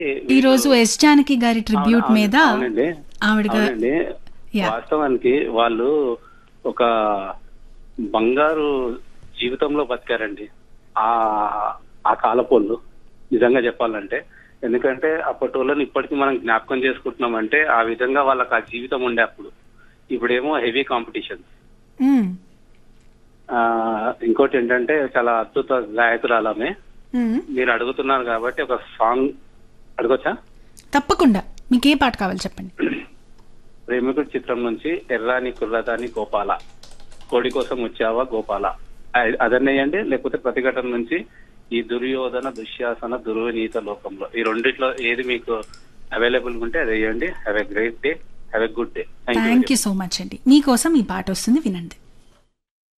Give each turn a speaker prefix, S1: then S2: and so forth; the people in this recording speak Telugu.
S1: ఈ రోజు ఎస్ జానకి గారి ట్రిబ్యూట్
S2: అవును,
S1: మీద
S2: అవునండి
S1: ఆవిడ గా-
S2: అవునండి
S1: Yeah.
S2: వాస్తవానికి వాళ్ళు ఒక బంగారు జీవితంలో బతికారండి ఆ ఆ కాలపోళ్ళు నిజంగా చెప్పాలంటే ఎందుకంటే అప్పటి వాళ్ళని ఇప్పటికీ మనం జ్ఞాపకం చేసుకుంటున్నామంటే ఆ విధంగా వాళ్ళకి ఆ జీవితం ఉండే అప్పుడు ఇప్పుడేమో హెవీ కాంపిటీషన్
S1: మ్మ్.
S2: ఆ, ఇంకోటి ఏంటంటే చాలా అద్భుత గాయకురాలమే
S1: మ్మ్.
S2: మీరు అడుగుతున్నారు కాబట్టి ఒక సాంగ్ అడగొచ్చా
S1: తప్పకుండా మీకు ఏ పాట కావాలి చెప్పండి
S2: ప్రేమికుడు చిత్రం నుంచి ఎర్రాని కుర్రదాని గోపాల కోడి కోసం వచ్చావా గోపాల అ- అదన్నేయండి లేకపోతే ప్రతిఘటన నుంచి ఈ దుర్యోధన దుశ్శాసన దుర్వినీత లోకంలో ఈ రెండిట్లో ఏది మీకు అవైలబుల్ ఉంటే అది వేయండి have a great day have a good day thank you
S1: thank you so much అండి మీకోసం ఈ పాట వస్తుంది వినండి